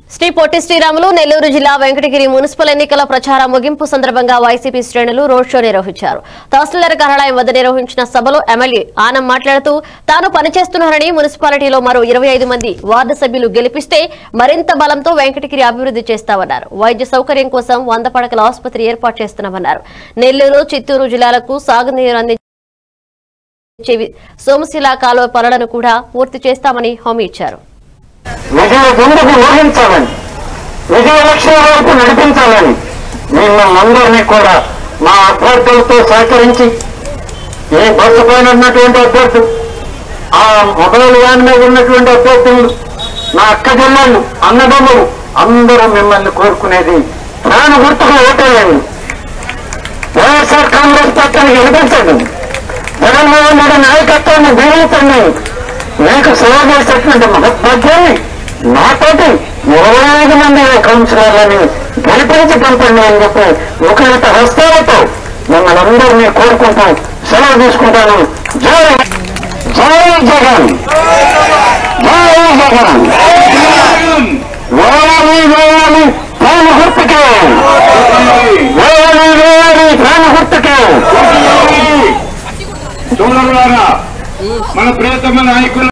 శ్రీ పొట్టి శ్రీరాములు నెల్లూరు జిల్లా వెంకటగిరి మున్సిపల్ ఎన్నికల ప్రచార ముగింపు సందర్భంగా వైసీపీ శ్రేణులు రోడ్ షో నిర్వహించారు తహసీల్దార్ కార్యాలయం వద్ద నిర్వహించిన సభలో ఎమ్మెల్యే ఆనం మాట్లాడుతూ తాను పనిచేస్తున్నానని మున్సిపాలిటీలో మరో ఇరవై ఐదు మంది వార్డు సభ్యులు గెలిపిస్తే మరింత బలంతో వెంకటగిరి అభివృద్ధి చేస్తామన్నారు వైద్య సౌకర్యం కోసం వంద పడకల ఆసుపత్రి ఏర్పాటు చేస్తున్నామన్నారు నెల్లూరు చిత్తూరు జిల్లాలకు సాగునీరు అందించే సోమశిల కాలువ పనులను కూడా పూర్తి చేస్తామని హామీ ఇచ్చారు విజయ గుండెకు ఊహించాలని విజయ లక్ష్యం వైపు నడిపించాలని మిమ్మల్ని అందరినీ కూడా మా అభ్యర్థులతో సహకరించి ఏ బస్సు పైన ఉన్నటువంటి అభ్యర్థులు ఆ మొబైల్ వ్యాన్ మీద ఉన్నటువంటి అభ్యర్థులు నా అక్క జిల్లాలు అన్నదమ్ములు అందరూ మిమ్మల్ని కోరుకునేది ప్రాణ గుర్తుకు ఓటేయండి వైఎస్ఆర్ కాంగ్రెస్ పార్టీని గెలిపించండి జగన్మోహన్ రెడ్డి నాయకత్వాన్ని దీవించండి మీకు సేవ చేసేటువంటి మహద్భాగ్యాన్ని నాతోటి ఇరవై ఐదు మంది కౌన్సిలర్లని గెలిపించి పంపండి అని చెప్పి ముఖలిత హస్తాలతో మిమ్మల్ని అందరినీ కోరుకుంటూ సెలవు తీసుకుంటాను జై జై జగన్ జై జగన్ వేయాలి వేయాలి ప్రాణ గుర్తుకే వేయాలి వేయాలి ప్రాణ గుర్తుకే సోదరులారా మన ప్రియతమ నాయకులు